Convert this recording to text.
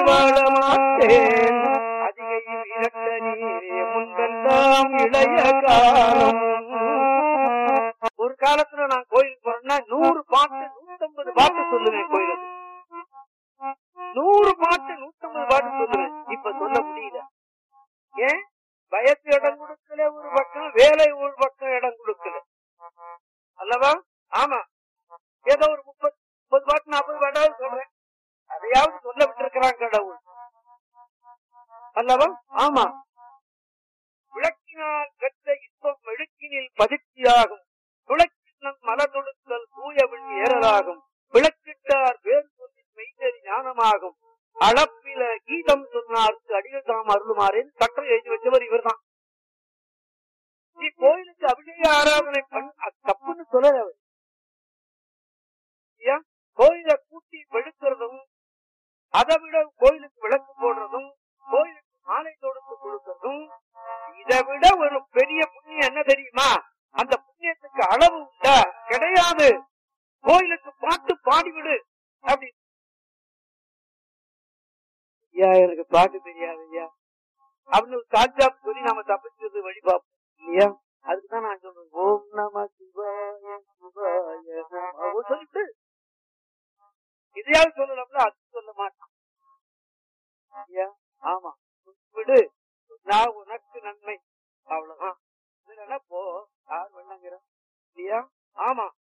வாழ மாட்டேன் அதிகை விரட்ட நீரே முன்பெல்லாம் இளைய காலம் ஒரு காலத்துல நான் கோயிலுக்கு போறேன்னா நூறு பாட்டு நூத்தம்பது பாட்டு சொல்லுவேன் கோயிலுக்கு நூறு பாட்டு நூத்தம்பது பாட்டு சொல்லுவேன் இப்ப சொல்ல முடியல ஏன் வயசு இடம் கொடுக்கல ஒரு பக்கம் வேலை ஒரு பக்கம் இடம் கொடுக்கல அல்லவா ஆமா ஏதோ ஒரு முப்பது முப்பது பாட்டு நாற்பது பாட்டாவது சொல்றேன் அதையாவது சொல்ல விட்டிருக்கிறான் கடவுள் அல்லவா ஆமா விளக்கினால் பெற்ற இன்பம் மெழுக்கினில் பதிர்ச்சியாகும் துளக்கிண்ணம் மலர் தொடுத்தல் தூயவின் ஏறலாகும் விளக்கிட்டார் வேறு சொல்லின் மெய்தறி ஞானமாகும் அளப்பில கீதம் சொன்னார்க்கு அடிகள் தாம் அருளுமாறேன் கட்டளை எழுதி வச்சவர் இவர்தான் நீ கோயிலுக்கு அபிஷேக ஆராதனை பண்ண அது தப்புன்னு சொல்லல அவர் ஐயா, கோயிலை கூட்டி வெளுக்கிறதும் அதை விட கோயிலுக்கு விளக்கு போடுறதும் கோயிலுக்கு மாலை தொடுத்து கொடுக்கறதும் இதை விட ஒரு பெரிய புண்ணியம் என்ன தெரியுமா அந்த புண்ணியத்துக்கு அளவு உண்டா கிடையாது கோயிலுக்கு பாட்டு பாடிவிடு அப்படி ஐயா எனக்கு பாட்டு தெரியாது ஐயா அப்படின்னு சாட்சா சொல்லி நாம தப்பிச்சது வழி பார்ப்போம் இல்லையா அதுக்குதான் நான் சொல்றேன் ஓம் நம சிவாய சிவாய நம சொல்லிட்டு இதையாவது சொல்லலாம்ல அது சொல்ல மாட்டான் ஐயா ஆமா விடு நான் உனக்கு நன்மை அவ்வளவுதான் இல்லைன்னா போ யார் வேணாங்கிற இல்லையா ஆமா